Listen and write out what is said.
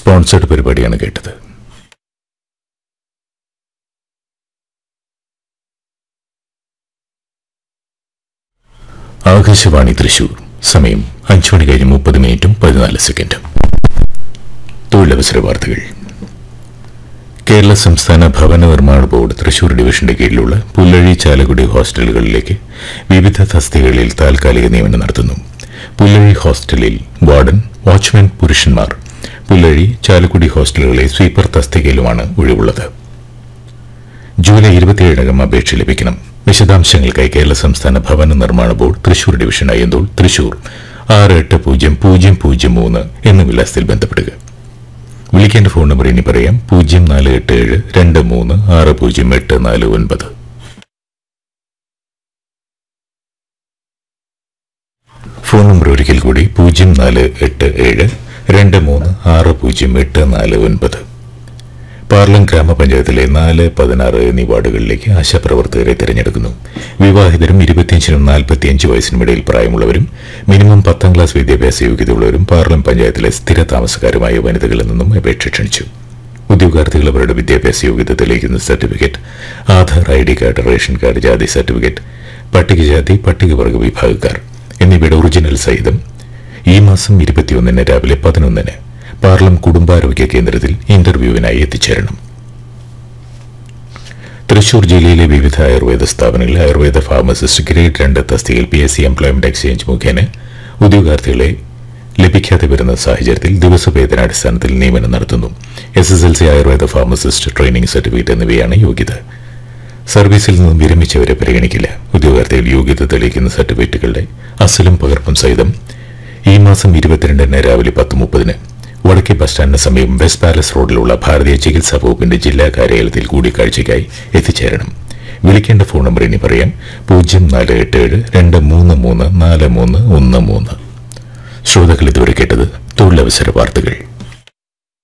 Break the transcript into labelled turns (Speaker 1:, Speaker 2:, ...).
Speaker 1: sponsored പരിപാടിയാണ് കേട്ടത് ആകാശവാണി തൃശൂർ സമയം അഞ്ചു മണി കഴിഞ്ഞ് മുപ്പത് മിനിറ്റും പതിനാല് സെക്കൻഡും തൊഴിലവസര വാർത്തകൾ കേരള സംസ്ഥാന ഭവന നിർമ്മാണ ബോർഡ് തൃശൂർ ഡിവിഷന്റെ കീഴിലുള്ള പുല്ലഴി ചാലക്കുടി ഹോസ്റ്റലുകളിലേക്ക് വിവിധ തസ്തികകളിൽ താൽക്കാലിക നിയമനം നടത്തുന്നു പുല്ലഴി ഹോസ്റ്റലിൽ വാർഡൻ വാച്ച്മാൻ പുരുഷന്മാർ പുല്ലഴി ചാലക്കുടി ഹോസ്റ്റലുകളിലെ സ്വീപ്പർ തസ്തികയിലുമാണ് ഒഴിവുള്ളത് ജൂലൈ ഇരുപത്തിയേഴിനകം അപേക്ഷ ലഭിക്കണം വിശദാംശങ്ങൾക്കായി കേരള സംസ്ഥാന ഭവന നിർമ്മാണ ബോർഡ് തൃശൂർ ഡിവിഷൻ അയ്യന്തോൾ തൃശൂർ ആറ് എട്ട് പൂജ്യം പൂജ്യം പൂജ്യം മൂന്ന് എന്ന വിലാസത്തിൽ ബന്ധപ്പെടുക വിളിക്കേണ്ട ഫോൺ നമ്പർ ഇനി പറയാം പൂജ്യം നാല് എട്ട് ഏഴ് രണ്ട് മൂന്ന് ആറ് പൂജ്യം എട്ട് നാല് ഒൻപത് ഫോൺ നമ്പർ ഒരിക്കൽ കൂടി പൂജ്യം നാല് എട്ട് ഏഴ് രണ്ട് മൂന്ന് ആറ് പൂജ്യം എട്ട് നാല് ഒൻപത് പാർലം ഗ്രാമപഞ്ചായത്തിലെ നാല് പതിനാറ് എന്നീ വാർഡുകളിലേക്ക് ആശാപ്രവർത്തകരെ തിരഞ്ഞെടുക്കുന്നു വിവാഹിതരും ഇരുപത്തിയഞ്ചിനും നാൽപ്പത്തിയഞ്ച് വയസ്സിനും ഇടയിൽ പ്രായമുള്ളവരും മിനിമം പത്താം ക്ലാസ് വിദ്യാഭ്യാസ യോഗ്യതയുള്ളവരും പാർലം പഞ്ചായത്തിലെ സ്ഥിര താമസക്കാരുമായ വനിതകളിൽ നിന്നും അപേക്ഷ ക്ഷണിച്ചു ഉദ്യോഗാർത്ഥികൾ അവരുടെ വിദ്യാഭ്യാസ യോഗ്യത തെളിയിക്കുന്ന certificate Aadhaar I D card ration card ജാതി സർട്ടിഫിക്കറ്റ് പട്ടികജാതി പട്ടികവർഗ വിഭാഗക്കാർ എന്നിവയുടെ ഒറിജിനൽ സഹിതം ഈ മാസം ഇരുപത്തിയൊന്നിന് രാവിലെ പതിനൊന്നിന് പാർലം കുടുംബാരോഗ്യ കേന്ദ്രത്തിൽ ഇന്റർവ്യൂവിനായി എത്തിച്ചേരണം തൃശൂർ ജില്ലയിലെ വിവിധ ആയുർവേദ സ്ഥാപനങ്ങളിൽ ആയുർവേദ ഫാർമസിസ്റ്റ് ഗ്രേഡ് രണ്ട് തസ്തികയിൽ P S C employment exchange മുഖേന ഉദ്യോഗാർത്ഥികളെ ലഭിക്കാതെ വരുന്ന സാഹചര്യത്തിൽ ദിവസവേതനാടിസ്ഥാനത്തിൽ നിയമനം നടത്തുന്നു S S L C Ayurveda pharmacist training certificate എന്നിവയാണ് യോഗ്യത സർവീസിൽ നിന്നും വിരമിച്ചവരെ പരിഗണിക്കില്ല ഉദ്യോഗാർത്ഥികൾ യോഗ്യത തെളിയിക്കുന്ന സർട്ടിഫിക്കറ്റുകളുടെ അസലും പകർപ്പും സഹിതം ഈ മാസം ഇരുപത്തിരണ്ടിന് രാവിലെ പത്ത് മുപ്പതിന് വടക്കേ ബസ് സ്റ്റാൻഡിന് സമീപം വെസ്റ്റ് പാലസ് റോഡിലുള്ള ഭാരതീയ ചികിത്സാ വകുപ്പിന്റെ ജില്ലാ കാര്യാലയത്തിൽ കൂടിക്കാഴ്ചയ്ക്കായി എത്തിച്ചേരണം വിളിക്കേണ്ട ഫോൺ നമ്പർ ഇനി പറയാം പൂജ്യം നാല് എട്ട് ഏഴ് രണ്ട് മൂന്ന് മൂന്ന് നാല് മൂന്ന് ഒന്ന് മൂന്ന് ശ്രോതാക്കൾ ഇതുവരെ കേട്ടത് തൊഴിലവസര വാർത്തകൾ